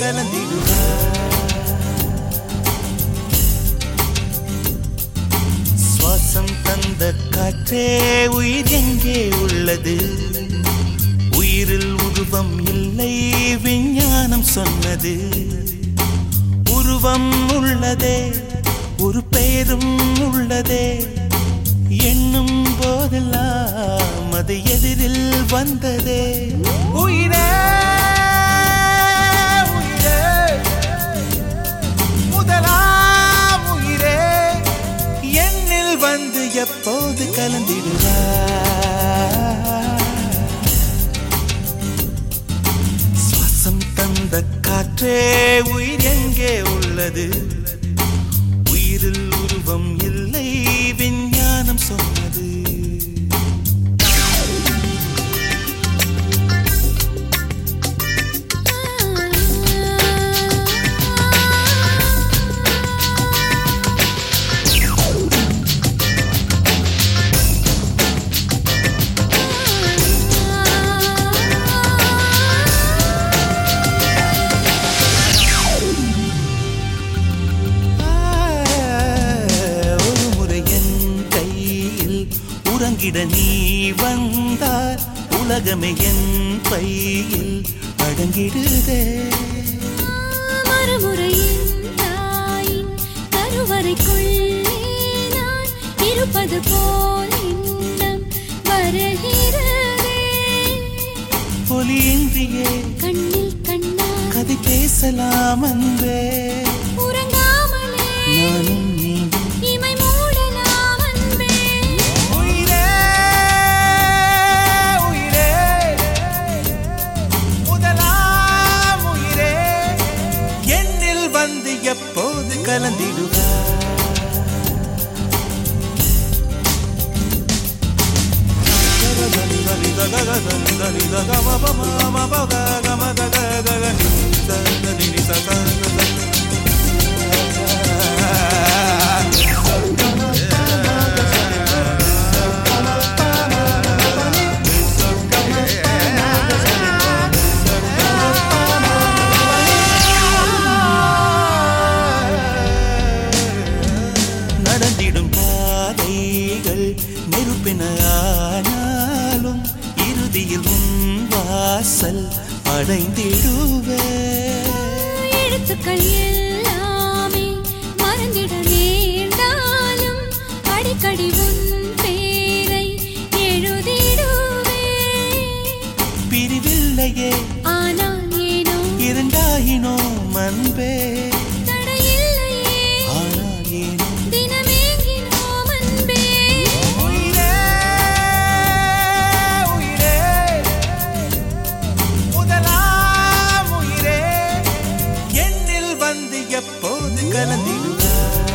கலந்திடுவார் சுவாசம் தந்த காற்றே உயிர் எங்கே உள்ளது உயிரில் உருவம் இல்லை விஞ்ஞானம் சொன்னது உருவம் உள்ளதே ஒரு பெயரும் உள்ளதே எண்ணும் போதெல்லாம் அது எதிரில் வந்ததே உயிரே உயிரே முதலாம் உயிரே என்னில் வந்து எப்போது கலந்திடுவார் சுவாசம் தந்த காற்றே உயிர் எங்கே உள்ளது உயிரில் உருவம் இல்லை விஞ்ஞானம் சொன்னது ஒரு முறை என் கையில் உறங்கிட நீ வந்தால் உலகமே என் பையில் அடங்கிடுதே மறுமுறையின் தாயின் கருவறைக்குள்ளே நான் இருப்பது போல் எண்ணம் வருகிறதே ஒலியின்றியே கண்ணில் கண்ணால் கதை பேசலாம் அன்பே உறங்காமலே நானும் நீயும் இமை மூடலாம் அன்பே உயிரே உயிரே முதலாம் உயிரே என்னில் வந்து எப்போது கலந்திடுவார் நடந்திடும் பாதைகள் நெருப்பின ஆனாலும் இறுதியில் உன் வாசல் அடைந்திடுவே எழுத்துக்கள் எல்லாமே மறந்திட நேர்ந்தாலும் அடிக்கடி உன் பேரை எழுதிடுவே பிரிவில்லையே ஆனால் ஏனோ இரண்டாயினோ அன்பே தடையில்லையே ஆனால் ஏனோ தினமேங்கினோம் அன்பே உயிரே உயிரே முதலாம் உயிரே என்னில் வந்து எப்போது கலந்திடுவார்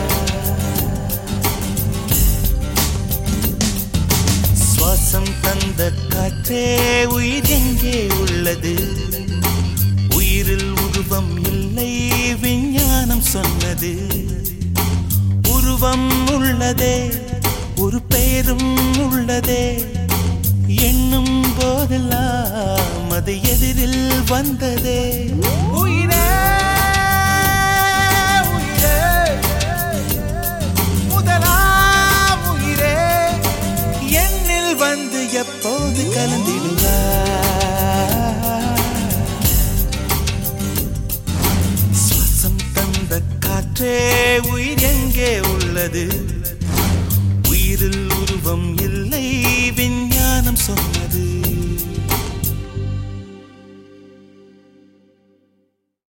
சுவாசம் தந்த காற்றே உயிர் எங்கே உள்ளது உயிரில் உருவம் இல்லை விஞ்ஞானம் சொன்னது உருவம் உள்ளதே ஒரு பெயரும் உள்ளதே எண்ணும் போதெல்லாம் அது எதிரில் வந்ததே உயிரே உயிரே முதலாம் உயிரே என்னில் வந்து எப்போது கலந்திடுவார் சுவாசம் தந்த காற்றே உயிர் எங்கே உள்ளது உயிரில் உருவம் இல்லை விஞ்ஞானம் சொன்னது